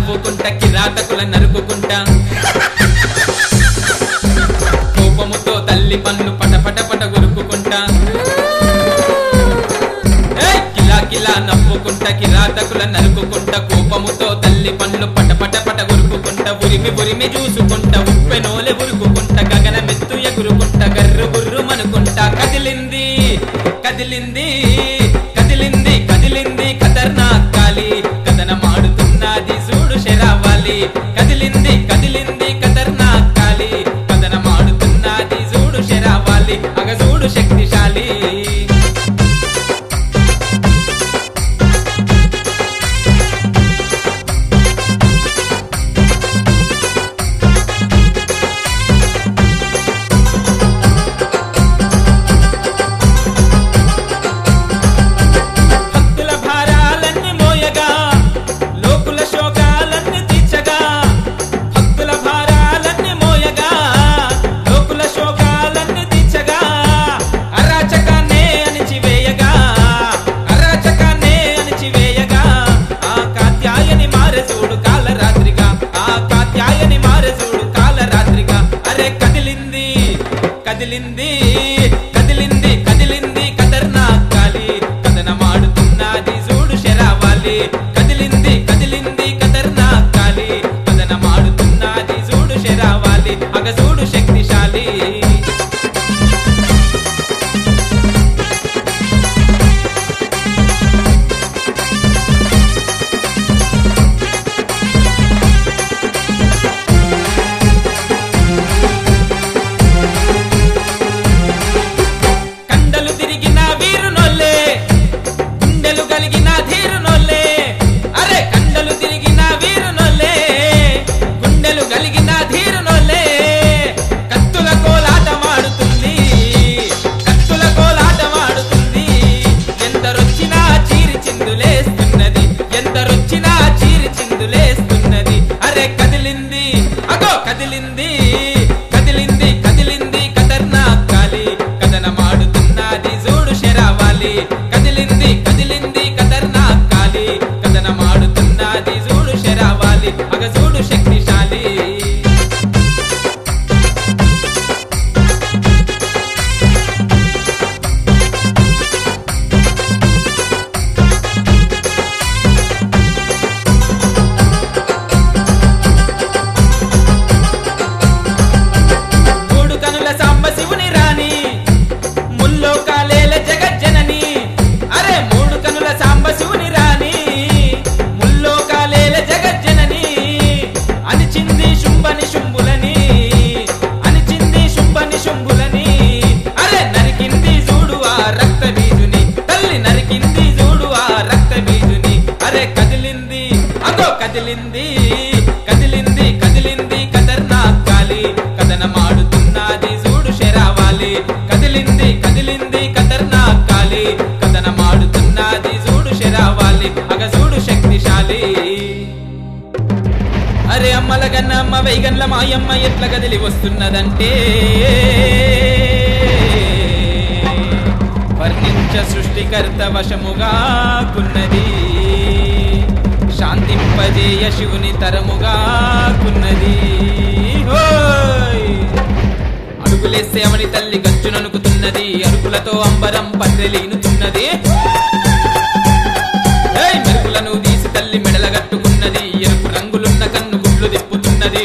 నవ్వుకుంటా కిరాతకుల నరుకుకుంటా కోపముతో తల్లి పన్ను పట పట పట గురుకుకుంటా ఏయ్! కిలా కిలా నవ్వుకుంటా కిరాతకుల నరుకుకుంటా కోపముతో తల్లి పన్ను పట పట పట గురుకుకుంటా ఉరిమి ఉరిమి చూసుకుంటా ఉప్పెనోలె ఉరుకుకుంటా గగనమెత్తు ఎగురుకుంటా గర్రు గుర్రు మనుకుంటా కదిలింది కదిలింది కదిలింది కదిలింది ఖతర్నాక్ కాలి కథనమాడుతున్నది చూడు శరావాలి కదిలింది కదిలింది ఖతర్నాక్ కాలి కథనమాడుతున్నది చూడు శరావాలి అగ చూడు శక్తిశాలి భక్తుల భారాలన్నీ మోయగా లోకుల శోకాలన్నీ తీర్చగా భక్తుల భారాలన్నీ మోయగా లోకుల శోకాలన్నీ తీర్చగా అరాచకాన్నే అణిచివేయగా అరాచకాన్నే అణిచివేయగా ఆ కాత్యాయని మారసూడు కాలరాత్రిగా ఆ కాత్యాయని మారసూడు కాలరాత్రిగా అరే కదిలింది కదిలింది కదిలింది కదిలింది కదర్నాక్ కాలి కథనమాడుతున్నది చూడు శరావాలి కదిలింది కదిలింది కదర్నాక్ కాలి కథనమాడుతున్నది చూడు శరావాలి అగ చూడు శక్తిశాలి కండలు తిరిగిన వీరునొల్లే గుండెలు కలిగిన ధీరునొల్లే అరే కండలు తిరిగిన వీరునొల్లే గుండెలు కలిగిన ధీరునొల్లే కత్తుల కోలాటమాడుతుంది కత్తుల కోలాటమాడుతుంది ఎందరొచ్చినా చీరి చిందులేస్తున్నది ఎందరొచ్చినా చీరి చిందులేస్తున్నది అరే కదిలింది అగో కదిలింది కదిలింది కదిలింది ఖతర్నాక్ కాలి కథనమాడుతున్నది చూడు శరావాలి కదిలింది కదిలింది ఖతర్నాక్ కాలి కథనమాడుతున్నది చూడు శరావాలి అగ చూడు శక్తిశాలి మూడు కనుల సాంబ శివుని రాణి ముల్లో కాలేల జగజ్జనని అరే మూడు కనుల సాంబ శివుని రాణి ముల్లో కాలేల జగజ్జనని అనిచింది శుంభని శుంభులని అనిచింది శుంభని శుంభులని అరే నరికింది చూడు ఆ రక్త బీజుని తల్లి నరికింది చూడు ఆ రక్త బీజుని అరే కదిలింది అగో కదిలింది కదిలింది కదిలింది కదర్నాక్ కాలి కథనమాడుతున్నది చూడు శరావాలి కదిలింది కదిలింది కదర్నాక్ కాలి కథనమాడుతున్నది చూడు శరావాలి అగ చూడు శక్తిశాలి అరే అమ్మల గన్న అమ్మ వైగన్ల మాయమ్మ ఎట్ల కదిలి వస్తున్నదంటే వర్ణించ సృష్టికర్త వశముగా కున్నది శాంతింపజేయ శివుని తరముగా కున్నది హోయ్! అడుగులేస్తే అవని తల్లి గజ్జుననుకుతున్నది అడుగులతో అంబరం పద్దెలీనుతున్నది ఏయ్ మెరుపులను తీసి తల్లి మెడలగట్టుకున్నది ఎరుపు రంగులున్న కన్ను గుడ్లు తిప్పుతున్నది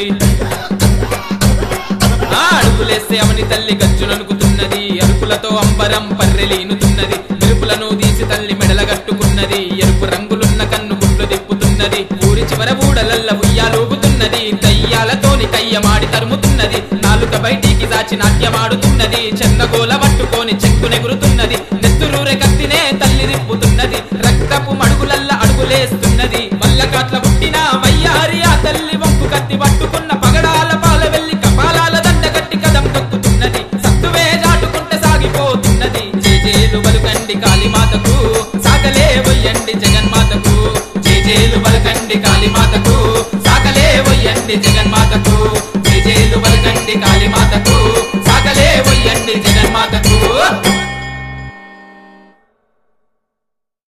ఆ అడుగులేస్తే అవని తల్లి గజ్జుననుకుతున్నది అరుపులతో అంబరం పర్రెలీనుతున్నది మెరుపులను తీసి తల్లి మెడలగట్టుకున్నది ఎరుపు రంగులున్న కన్ను గుడ్లు తిప్పుతున్నది ఊరి చివర ఊడలల్ల ఉయ్యాలూపుతున్నది దయ్యాలతోని కయ్యమాడి తరుముతున్నది నాలుక బయటికి దాచి నాట్యమాడుతున్నది చెన్నగోల పట్టుకొని చెక్కునెగురుతున్నది నెత్తురూరె కత్తినే తల్లి తిప్పుతున్నది రక్తపు మడుగులల్ల అడుగులేస్తున్నది మల్లకాట్ల పుట్టిన వయ్యారి ఆ తల్లి వంపు కత్తి పట్టుకున్న పగడాల పాల వెళ్ళి కపాలాల దండ కట్టి కదం తొక్కుతున్నది సత్తువే దాటుకుంటే సాగిపోతున్నది జేజేలు బలుకండి కాళీమాతకు సాగలే వయ్యండి జగన్మాతకు జేజేలు బలుకండి కాళీమాతకు సాగలే వయ్యండి జగన్మాతకు